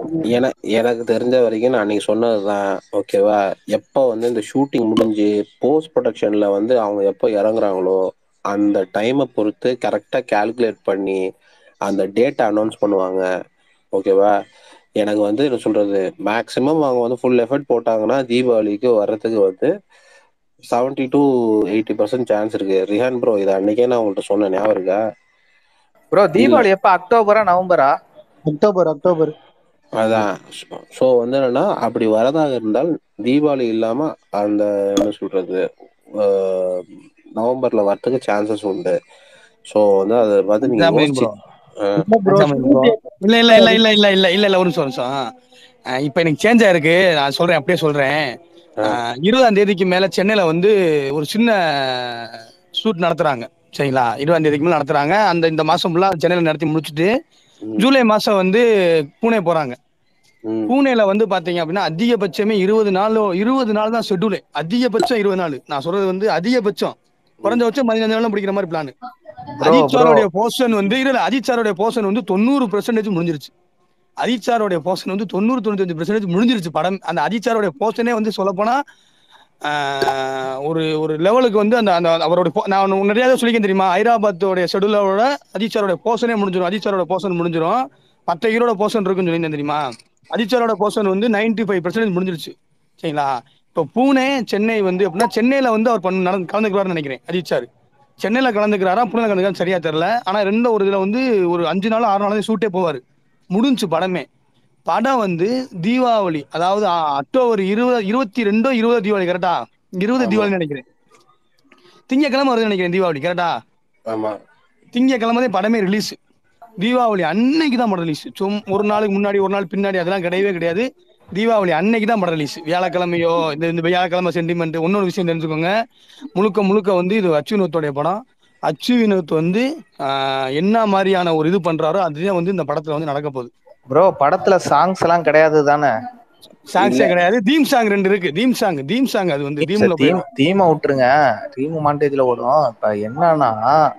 என எனக்கு தெரிஞ்ச வரைக்கு நா அன்னைக்கு சொன்னதுதா ஓகேவா எப்ப வந்து இந்த ஷூட்டிங் முடிஞ்சு போஸ்ட் ப்ரொடக்ஷன்ல வந்து அவங்க எப்ப எறங்குறாங்களோ அந்த டைம பொறுத்து கரெக்டா கால்குலேட் பண்ணி அந்த டேட்ட அனௌன்ஸ் பண்ணுவாங்க ஓகேவா எனக்கு வந்து என்ன சொல்றது மேக்சிமம் அவங்க வந்து ஃபுல் எஃபர்ட் போட்டாங்கன்னா தீபாவளிக்கு வர்றதுக்கு வந்து seventy to eighty percent chance இருக்கு ரிஹான் ப்ரோ இத அன்னைக்கே நா உங்கள்ட்ட சொன்ன ஞாபக இருக்கா ப்ரோ இல்ல தீபாவளி எப்ப அக்டோபரா நவம்பரா அக்டோபர் அக்டோபர் அதா சோ வந்து என்னன்னா அப்படி வரதாக இருந்தால் தீபாவளி இல்லாம அந்த என்ன சொல்றது ஆ நவம்பர்ல வரத்துக்கு சான்சஸ் உண்டு சோ வந்து அத பாத்து நீங்க எக்ஸாம்பிள் யோசிச்சு ப்ரோ ஆ இல்ல ப்ரோ எக்ஸாம்பிள் ப்ரோ இல்ல இல்ல இல்ல இல்ல இல்ல இல்ல இல்ல இல்ல ஒரு நிமிஷம் ஒரு நிமிஷம் அஹ் இப்ப எனக்கு சேஞ்ச் ஆயிருக்கு நான் சொல்றேன் அப்படியே சொல்றேன் ஆ. அஹ் இருபதாம் தேதிக்கு மேல சென்னையில வந்து ஒரு சின்ன ஷூட் நடத்துறாங்க சரிங்களா இருபதாம் தேதிக்கு மேல நடத்துறாங்க அந்த இந்த மாசம் ஃபுல்லா சென்னையில நடத்தி முடிச்சுட்டு ம், ஜூலை மாசம் வந்து பூனே போறாங்க ம், பூனேல வந்து பாத்தீங்க அப்படின்னா அதிகபட்சமே இருபது நாள் இருபது நாள் தான் ஷெட்யூலே அதிகபட்சம் இருபது நாள் நான் சொல்றது வந்து அதிகபட்சம் குறைஞ்சபட்சம் பதினஞ்சு நாள் பிடிக்கிற மாதிரி பிளான் ப்ரோ அஜித் ப்ரோ சாரோடைய போர்ஷன் வந்து இல்ல அஜித் சாரோடைய போர்ஷன் வந்து தொண்ணூறு பெர்சன்டேஜ் முடிஞ்சிருச்சு அஜித் சாரோடைய போர்ஷன் வந்து தொண்ணூறு தொண்ணூத்தஞ்சு பெர்சன்டேஜ் முடிஞ்சிருச்சு படம் அந்த அஜித் சாரோடைய போர்ஷனே வந்து சொல்ல போனா ஒரு ஒரு லெவலுக்கு வந்து அந்த அந்த அவருடைய po- நான் ஒண்ணு நிறைய சொல்லிக்க தெரியுமா ஹைதராபாத்தோடைய ஷெடியூலோட அஜித் சாரோட போர்ஷனே முடிஞ்சிடும் அஜித் சாரோட போர்ஷன் முடிஞ்சிடும் மற்ற ஹீரோட போர்ஷன் இருக்குன்னு சொல்லியிருந்தேன் தெரியுமா அஜித் சாரோட போர்ஷன் வந்து நைன்டி ஃபைவ் பர்சன்டேஜ் முடிஞ்சிருச்சு சரிங்களா இப்போ பூனே சென்னை வந்து அப்படின்னா சென்னையில வந்து அவர் பண்ண நடந்து கலந்துக்குவாருன்னு நினைக்கிறேன் அஜித் சார் சென்னையில கலந்துக்கிறாரா புனே கலந்துக்கிறாரு சரியா தெரியல ஆனா ரெண்டு ஒரு இதுல வந்து ஒரு அஞ்சு நாள் ஆறு நாள் ஷூட்டே போவாரு முடிஞ்சு படமே படம் வந்து தீபாவளி அதாவது அ- அக்டோபர் இருபது இருபத்தி ரெண்டோ இருபது தீபாவளி கரெக்டா இருபது ஆமா. தீபாவளி நினைக்கிறேன் திங்கக்கிழமை வருதுன்னு நினைக்கிறேன் தீபாவளி கரெக்டா ஆமா திங்கக்கிழமை தான் படமே ரிலீஸ் தீபாவளி அன்னைக்கு தான் படம் ரிலீஸ் சும் ஒரு நாளுக்கு முன்னாடி ஒரு நாள் பின்னாடி அதெல்லாம் கிடையவே கிடையாது தீபாவளி அன்னைக்கு தான் படம் ரிலீஸ் வியாழக்கிழமையோ இந்த இந்த வியாழக்கிழமை சென்டிமெண்ட் இன்னொரு விஷயம் தெரிஞ்சுக்கோங்க முழுக்க முழுக்க வந்து இது அச்சு வினோத்தோடைய படம் அச்சு வினோத் வந்து ஆஹ், என்ன மாதிரியான ஒரு இது பண்றாரோ அதுதான் வந்து இந்த படத்துல வந்து நடக்க போகுது ப்ரோ படத்துல சாங்ஸ் எல்லாம் கிடையாது தானே சாங்ஸே இல்ல. கிடையாது தீம் சாங் ரெண்டு இருக்கு தீம் சாங் தீம் சாங் அது வந்து தீம்ல தீம் போயிடும் தீமை விட்டுருங்க தீம் மாண்டேஜ்ல ஓடும் இப்ப என்னன்னா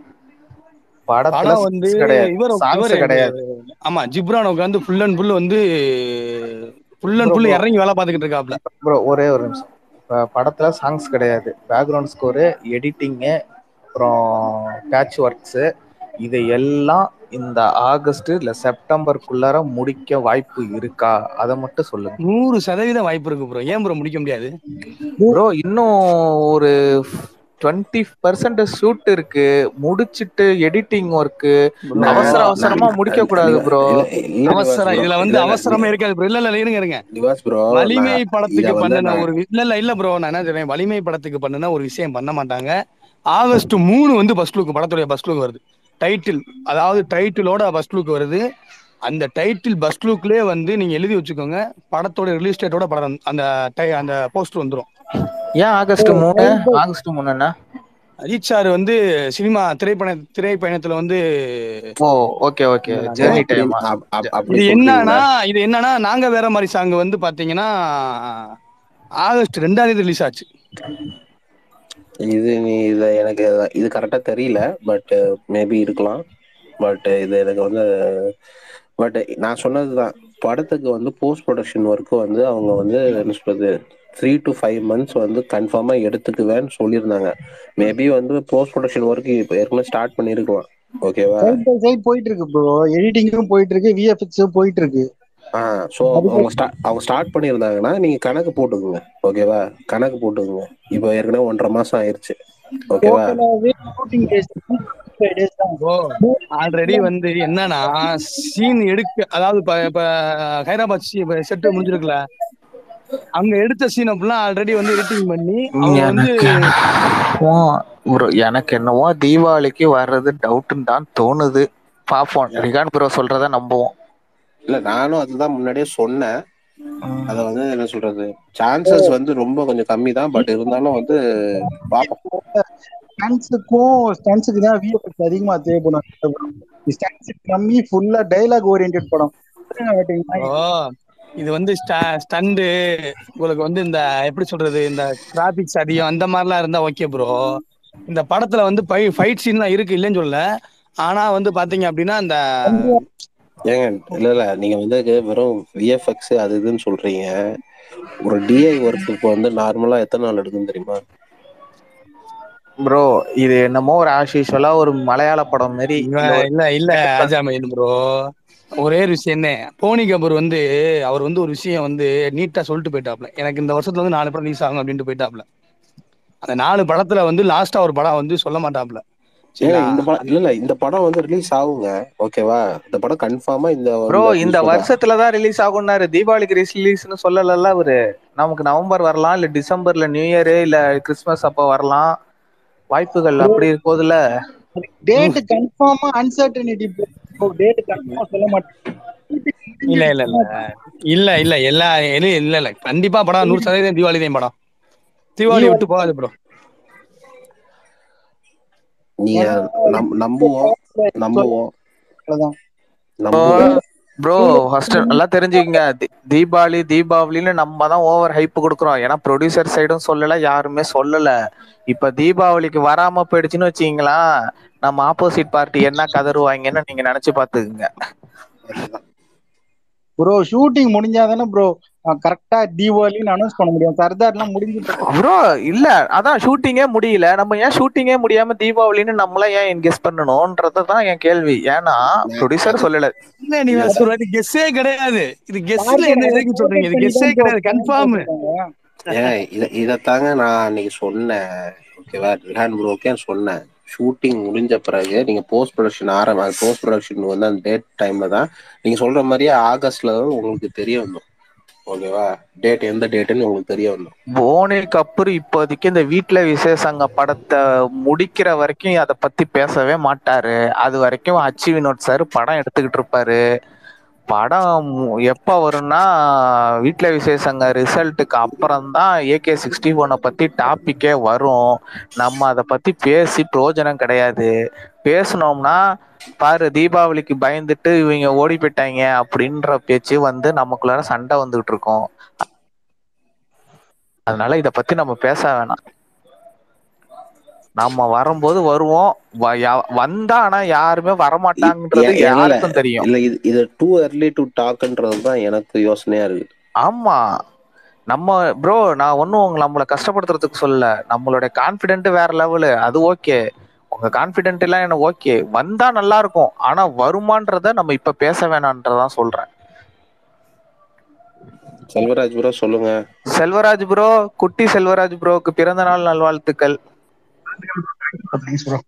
படத்துல படம் வந்து songs கிடையாது இவர் சாங்ஸ் இவர் கிடையாது ஆமா ஜிப்ரான் உட்காந்து ஃபுல் அண்ட் ஃபுல் வந்து full and Bro, full bro. இறங்கி வேலை பார்த்துக்கிட்டு இருக்காப்ல ப்ரோ ஒரே ஒரு நிமிஷம் இப்ப படத்துல சாங்ஸ் கிடையாது பேக்ரவுண்ட் ஸ்கோரு எடிட்டிங்கு அப்புறம் பேட்ச் ஒர்க்ஸு இது எல்லாம் இந்த ஆகஸ்ட் இல்ல செப்டம்பருக்குள்ளார முடிக்க வாய்ப்பு இருக்கா அதை மட்டும் சொல்லுங்க நூறு சதவீதம் வாய்ப்பு இருக்கு ப்ரோ ஏன் ப்ரோ முடிக்க முடியாது ப்ரோ இன்னும் ஒரு டுவெண்ட்டி பர்சன்ட் ஷூட் இருக்கு முடிச்சிட்டு எடிட்டிங் ஒர்க்கு Bro, அவசர அவசரமா முடிக்க கூடாது ப்ரோ அவசரம் இதுல வந்து அவசரமே இருக்காது ப்ரோ இல்ல இல்ல இருங்க இருங்க நிவாஸ் ப்ரோ வலிமை படத்துக்கு வந்து பண்ணுன நான் ஒரு வி- இல்ல இல்ல இல்ல ப்ரோ நான் என்ன சொல்றேன் வலிமை படத்துக்கு பண்ணுன ஒரு விஷயம் பண்ண மாட்டாங்க ஆகஸ்ட் மூணு வந்து பஸ் லுக் படத்துடைய பஸ் லுக் வருது டைட்டில் அதாவது டைட்டிலோட பஸ் லுக் வருது அந்த டைட்டில் பஸ் லுக்லயே வந்து நீங்க எழுதி வச்சுக்கோங்க படத்தோட ரிலீஸ் டேட்டோட படம் அந்த டை- அந்த போஸ்டர் வந்துரும் ஏன் ஆகஸ்ட் மூணு ஆகஸ்ட் மூணு என்ன அஜித் சார் வந்து சினிமா திரைப்பயண திரைப்பயணத்துல வந்து oh okay okay journey time அப்- அப்- அப்படி இது என்னன்னா சொல்றீங்களா இது என்னன்னா நாங்க வேற மாதிரி சாங் வந்து பாத்தீங்கன்னா ஆகஸ்ட் ரெண்டாம் தேதி ரிலீஸ் ஆச்சு இது நீ இத எனக்கு இது கரெக்டா தெரியல பட் மேபி இருக்கலாம் பட் இது எனக்கு வந்து பட் நான் சொன்னதுதான் படத்துக்கு வந்து போஸ்ட் ப்ரொடக்ஷன் ஒர்க் வந்து அவங்க வந்து என்ன சொல்றது த்ரீ டு ஃபைவ் மந்த்ஸ் வந்து கன்ஃபார்மா எடுத்துக்குவேன்னு சொல்லியிருந்தாங்க மேபி வந்து போஸ்ட் ப்ரொடக்ஷன் ஒர்க் இப்போ ஏற்கனவே ஸ்டார்ட் பண்ணிருக்கலாம் ஓகேவா சைட் பை சைட் போயிட்டு இருக்கு ப்ரோ எடிட்டிங்கும் போயிட்டு இருக்கு விஎஃப்எக்ஸும் போயிட்டு இருக்கு ஆ ஸோ அவங்க ஸ்டார்ட் அவங்க ஸ்டார்ட் பண்ணியிருந்தாங்கன்னா நீங்க கணக்கு போட்டுக்குங்க ஓகேவா கணக்கு போட்டுக்குங்க இப்போ ஏற்கனவே ஒன்றரை மாசம் ஆயிருச்சு ஓகேவா டோட்டலாவே ஷூட்டிங் டேஸ் டேஸ் தான் ஓ ஆல்ரெடி வந்து என்னன்னா சீன் எடுக்க அதாவது இப்ப இப்ப ஹைதராபாத் செட்டு முடிஞ்சிருக்குல அங்க எடுத்த சீன் அப்படிலாம் ஆல்ரெடி வந்து எடிட்டிங் பண்ணி அவங்க வந்து எனக்கு ப்ரோ எனக்கு என்னவோ தீபாவளிக்கு வர்றது டவுட்னு தான் தோணுது பாப்போம் ரிகான் ப்ரோ சொல்றத நம்புவோம் இல்ல நானும் அதுதான் முன்னாடியே சொன்னேன் அத வந்து என்ன சொல்றது சான்சஸ் வந்து ரொம்ப கொஞ்சம் கம்மி தான் பட் இருந்தாலும் வந்து பாப்போம் ஸ்டன்ஸுக்கும் ஸ்டன்ஸுக்கு தான் விஎஃப்எக்ஸ் அதிகமா தேவைப்படும் ஸ்டன்ஸ் கம்மி ஃபுல்லா டைலாக் ஓரியன்ட் படம் ஓ இது வந்து ஸ்டண்டு உங்களுக்கு வந்து இந்த எப்படி சொல்றது இந்த கிராபிக்ஸ் அதிகம் அந்த மாதிரிலாம் இருந்தா ஓகே ப்ரோ இந்த படத்துல வந்து ஃபைட் சீன்லாம் இருக்கு இல்லைன்னு சொல்லல ஆனா வந்து பாத்தீங்க அப்படின்னா இந்த ஏங்க இல்ல இல்ல நீங்க வந்து வெறும் விஎஃப்எக்ஸ் அது இதுன்னு சொல்றீங்க ஒரு டிஐ ஒர்க்குக்கு வந்து நார்மலா எத்தனை நாள் எடுக்கும் தெரியுமா ப்ரோ இது என்னமோ ஒரு ஆஸ்யூஷுவலா ஒரு மலையாள படம் மாரி இவன் இல்ல ஒரு இல்ல இல்ல ஆஜாமைன் ப்ரோ ஒரே ஒரு விஷயம் என்ன போனி கபூர் வந்து அவர் வந்து ஒரு விஷயம் வந்து நீட்டா சொல்லிட்டு போயிட்டாப்ல எனக்கு இந்த வருஷத்துல வந்து நாலு படம் ரிலீஸ் ஆகும் அப்படின்ட்டு போயிட்டாப்ல அந்த நாலு படத்துல வந்து லாஸ்டா ஒரு படம் வந்து சொல்ல மாட்டாப்ல ஏங்க சரிங்களா இந்த படம் இல்ல இல்ல இந்த படம் வந்து ரிலீஸ் ஆகுங்க ஓகேவா இந்த படம் கன்ஃபார்மா இந்த ப்ரோ இந்த இந்த சொல்றேன். வருஷத்துல தான் ரிலீஸ் ஆகும்னாரு தீபாவளிக்கு ரிலீஸ்னு சொல்லல அவரு நமக்கு நவம்பர் வரலாம் இல்ல டிசம்பர்ல நியூ இயர் இல்ல கிறிஸ்மஸ் அப்ப வரலாம் வாய்ப்புகள் அப்படி போதுல டேட் கன்ஃபார்மா அன்சர்டனிட்டி டேட் கன்ஃபார்மா சொல்ல மாட்டேன் இல்ல இல்ல இல்ல இல்ல இல்ல எல்லா இல்ல இல்ல இல்ல கண்டிப்பா படம் நூறு சதவீதம் தீபாவளி தான் படம் தீபாவளி விட்டு போகாது ப்ரோ நீங்க நம்- நம்புவோம் நம்புவோம் அவ்வளவுதான். நம்புவோம் ப்ரோ ஃபர்ஸ்ட் நல்லா தெரிஞ்சுக்கங்க தி- தீபாவளி தீபாவளின்னு நம்ம தான் ஓவர் ஹைப் கொடுக்குறோம் ஏன்னா ப்ரொடியூசர் சைடும் சொல்லல யாருமே சொல்லல இப்ப தீபாவளிக்கு வராம போயிடுச்சுன்னு வச்சுக்கீங்களா நம்ம ஆப்போசிட் பார்ட்டி என்ன கதறுவாங்கன்னு நீங்க நினைச்சு பாத்துக்குங்க அதுதான். ப்ரோ ஷூட்டிங் முடிஞ்சாதானே ப்ரோ கரெக்டா தீபாவளின்னு அனௌன்ஸ் பண்ண முடியும் சர்தார்லாம் முடிஞ்சு ப்ரோ இல்ல அதான் ஷூட்டிங்கே முடியல நம்ம ஏன் ஷூட்டிங்கே முடியாம தீபாவளின்னு நம்மள ஏன் என்கேஸ் பண்ணணும்ன்றதுதான் என் கேள்வி ஏன்னா ப்ரொடியூசர் சொல்லல இல்ல நீங்க சொல்றது கெஸ்ஸே கிடையாது இது கெஸ்ல என்ன எதுக்கு சொல்றீங்க இது கெஸ்ஸே கிடையாது கன்ஃபார்ம் ஏன் இத இதத்தாங்க நான் அன்னைக்கு சொன்னேன் ஓகேவா ரிஹான் ப்ரோக்கே சொன்னேன் ஷூட்டிங் முடிஞ்ச பிறகு நீங்க போஸ்ட் ப்ரொடக்ஷன் ஆரம்ப போஸ்ட் ப்ரொடக்ஷன் வந்து அந்த டேட் டைம்ல தான் நீங்க சொல்ற மாதிரியே ஆகஸ்ட்ல தான் உங்களுக்கு தெரிய வந்துடும் ஓகேவா டேட் எந்த டேட்டுன்னு உங்களுக்கு தெரிய வந்துடும் போனிக்கு அப்புறம் இப்போதைக்கு இந்த வீட்டுல விசேஷங்க படத்தை முடிக்கிற வரைக்கும் அதை பத்தி பேசவே மாட்டாரு அது வரைக்கும் அச்சு வினோத் சார் படம் எடுத்துக்கிட்டு இருப்பாரு படம் மு- எப்ப வரும்னா வீட்டுல விசேஷங்க ரிசல்ட்டுக்கு அப்புறம் தான் ஏகே சிக்ஸ்டி ஒனை பத்தி டாபிக்கே வரும் நம்ம அதை பத்தி பேசி பிரயோஜனம் கிடையாது பேசுனோம்னா பாரு தீபாவளிக்கு பயந்துட்டு இவங்க ஓடி போயிட்டாங்க அப்படின்ற பேச்சு வந்து நமக்குள்ளார சண்டை வந்துகிட்டு இருக்கோம் அதனால இத பத்தி நம்ம பேச வேணாம் நம்ம வரும்போது வருவோம் வ- யா- வந்தா ஆனா யாருமே வரமாட்டாங்கன்றது இல்ல, இல்ல. யாருக்கும் தெரியும் இல்ல இது இது டூ early டு டாக்ன்றது தான் எனக்கு யோசனையா இருக்கு ஆமா நம்ம ப்ரோ நான் ஒன்னும் நம்மளை கஷ்டப்படுத்துறதுக்கு சொல்லல நம்மளுடைய கான்பிடென்ட் வேற லெவலு அது ஓகே உங்க கான்பிடென்ட் எல்லாம் எனக்கு ஓகே வந்தா நல்லா இருக்கும் ஆனா வருமான்றத நம்ம இப்ப பேச வேணான்றதான் சொல்றேன் செல்வராஜ் ப்ரோ சொல்லுங்க செல்வராஜ் ப்ரோ குட்டி செல்வராஜ் ப்ரோக்கு பிறந்த நாள் நல்வாழ்த்துக்கள் Thanks bro.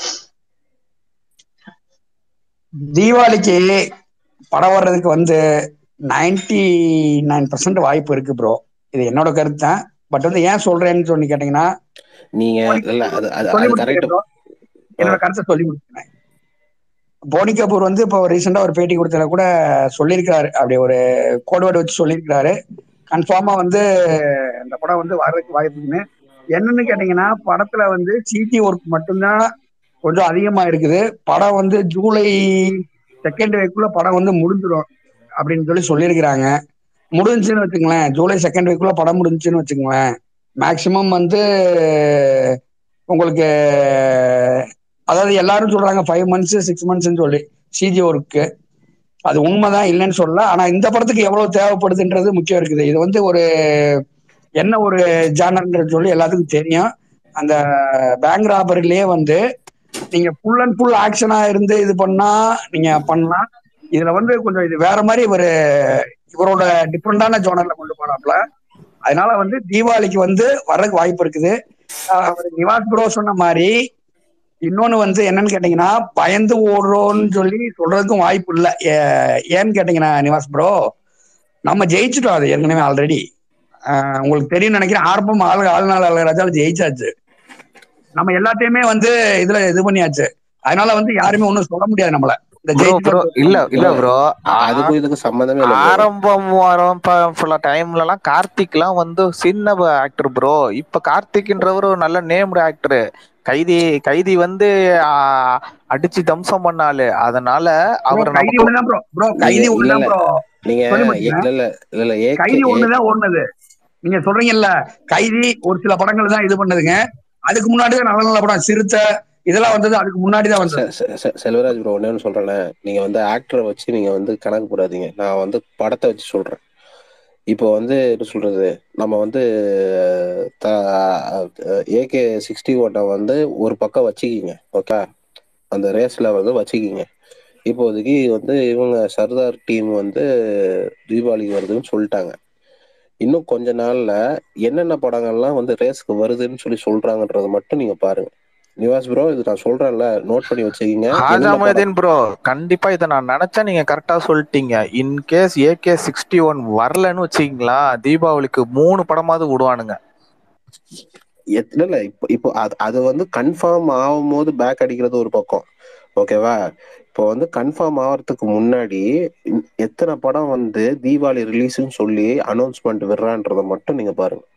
தீபாவளிக்கு படம் வர்றதுக்கு வந்து நைன்டி நைன் பர்சன்ட் வாய்ப்பு இருக்கு ப்ரோ இது என்னோட கருத்து தான் பட் வந்து ஏன் சொல்றேன்னு சொல்லி கேட்டீங்கன்னா நீங்க இல்ல அது அது சொல்லி அது கரெக்ட் முடிக்கிறேன் bro. என்னோட கருத்தை சொல்லி முடிக்கிறேன் போனி கபூர் வந்து இப்போ ரீசெண்டா ஒரு பேட்டி கொடுத்ததுல கூட சொல்லியிருக்காரு அப்படி ஒரு கோட்வேர்டு வச்சு சொல்லியிருக்காரு கன்ஃபார்மா வந்து இந்த படம் வந்து வர்றதுக்கு வாய்ப்பு இருக்குன்னு என்னன்னு கேட்டீங்கன்னா படத்துல வந்து சிடி ஒர்க் மட்டும்தான் கொஞ்சம் அதிகமா இருக்குது படம் வந்து ஜூலை செகண்ட் வீக்குள்ள படம் வந்து முடிஞ்சிடும் அப்படின்னு சொல்லி சொல்லியிருக்கிறாங்க முடிஞ்சுன்னு வச்சுங்களேன் ஜூலை செகண்ட் வீக்குள்ள படம் முடிஞ்சுன்னு வச்சுங்களேன் மேக்சிமம் வந்து உங்களுக்கு அதாவது எல்லாரும் சொல்றாங்க ஃபைவ் மந்த்ஸ் சிக்ஸ் மந்த்ஸ்னு சொல்லி சிஜி ஒர்க்கு அது உண்மைதான் இல்லைன்னு சொல்லல ஆனா இந்த படத்துக்கு எவ்வளவு தேவைப்படுதுன்றது முக்கியம் இருக்குது இது வந்து ஒரு என்ன ஒரு ஜானர்ன்றது சொல்லி எல்லாத்துக்கும் தெரியும் அந்த பேங்க் ராபரிலேயே வந்து நீங்க ஃபுல் அண்ட் ஃபுல் ஆக்ஷனா இருந்து இது பண்ணா நீங்க பண்ணலாம் இதுல வந்து கொஞ்சம் இது வேற மாதிரி ஒரு இவரோட டிஃப்ரெண்டான ஜோனர்ல கொண்டு போறாப்ல அதனால வந்து தீபாவளிக்கு வந்து வர்றதுக்கு வாய்ப்பு இருக்குது ஆஹ் அவர் நிவாஸ் ப்ரோ சொன்ன மாதிரி இன்னொன்னு வந்து என்னன்னு கேட்டீங்கன்னா பயந்து ஓடுறோம்னு சொல்லி சொல்றதுக்கும் வாய்ப்பு இல்லை ஏன்னு கேட்டீங்கன்னா நிவாஸ் ப்ரோ நம்ம ஜெயிச்சிட்டோம் அது ஏற்கனவே ஆல்ரெடி உங்களுக்கு தெரியும் நினைக்கிறேன் ஆர்வம் ஆள் ஆளுநாள் அழகராஜால ஜெயிச்சாச்சு நம்ம எல்லாத்தையுமே வந்து இதுல இது பண்ணியாச்சு அதனால வந்து யாருமே ஒண்ணும் சொல்ல முடியாது நம்மள இந்த ப்ரோ ப்ரோ ஜெயிச்சிட்டோம் இல்ல இல்ல ப்ரோ அதுக்கும் இதுக்கும் சம்மந்தமே இல்லை bro. ஆரம்பம் ஆரம்ப டைம்ல எல்லாம் கார்த்திக் எல்லாம் வந்து சின்ன ஆக்டர் ப்ரோ இப்ப கார்த்திக்ன்றவர் ஒரு நல்ல நேம்டு ஆக்டர் கைதி கைதி வந்து ஆ, அடிச்சு தம்சம் பண்ணாலு அதனால அவர் கைதி நமக்கு ஒண்ணுதான் ப்ரோ ப்ரோ கைதி இல்ல, ஒண்ணுதான் இல்ல. ப்ரோ நீங்க சொல்லி இல்ல முடிக்கிறேன். இல்ல இல்ல இல்ல ஏ கைதி ஒண்ணுதான் ஓடுனது நீங்க சொல்றீங்கல்ல கைதி ஒரு சில படங்கள் தான் இது பண்ணுதுங்க அதுக்கு முன்னாடி தான் நல்ல நல்ல படம் சிறுத்தை இதெல்லாம் வந்தது அதுக்கு முன்னாடி தான் வந்தது செ- செ- செ- செல்வராஜ் ப்ரோ ஒன்னு சொல்றேனே நீங்க வந்து ஆக்டரை வச்சு நீங்க வந்து கணக்கு போடாதீங்க நான் வந்து படத்தை வச்சு சொல்றேன் இப்போ வந்து என்ன சொல்றது நம்ம வந்து ஏகே சிக்ஸ்டி ஒன்னை வந்து ஒரு பக்கம் வச்சுக்கிங்க ஓகே அந்த ரேஸ்ல வந்து வச்சுக்கிங்க இப்போதைக்கு வந்து இவங்க சர்தார் டீம் வந்து தீபாவளிக்கு வருதுன்னு சொல்லிட்டாங்க இன்னும் கொஞ்ச நாள்ல என்னென்ன படங்கள்லாம் வந்து ரேஸ்க்கு வருதுன்னு சொல்லி சொல்றாங்கன்றத மட்டும் நீங்க பாருங்க நிவாஸ் ப்ரோ இது நான் சொல்றேன்ல நோட் பண்ணி வச்சுக்கிங்க ஹாஜா என்னென்ன படம் மொய்தீன் ப்ரோ கண்டிப்பா இதை நான் நினைச்சேன் நீங்க கரெக்டா சொல்லிட்டீங்க in case AK sixty one வரலன்னு வச்சுக்கீங்களா தீபாவளிக்கு மூணு படமாவது விடுவானுங்க எத்- இல்ல இல்ல இப்போ இப்போ அது அது வந்து கன்ஃபார்ம் ஆகும் போது பேக் அடிக்கிறது ஒரு பக்கம் ஓகேவா இப்போ வந்து கன்ஃபார்ம் ஆகிறதுக்கு முன்னாடி இன்- எத்தனை படம் வந்து தீபாவளி ரிலீஸ்னு சொல்லி அனௌன்ஸ்மெண்ட் விடுறான்றத மட்டும் நீங்க பாருங்க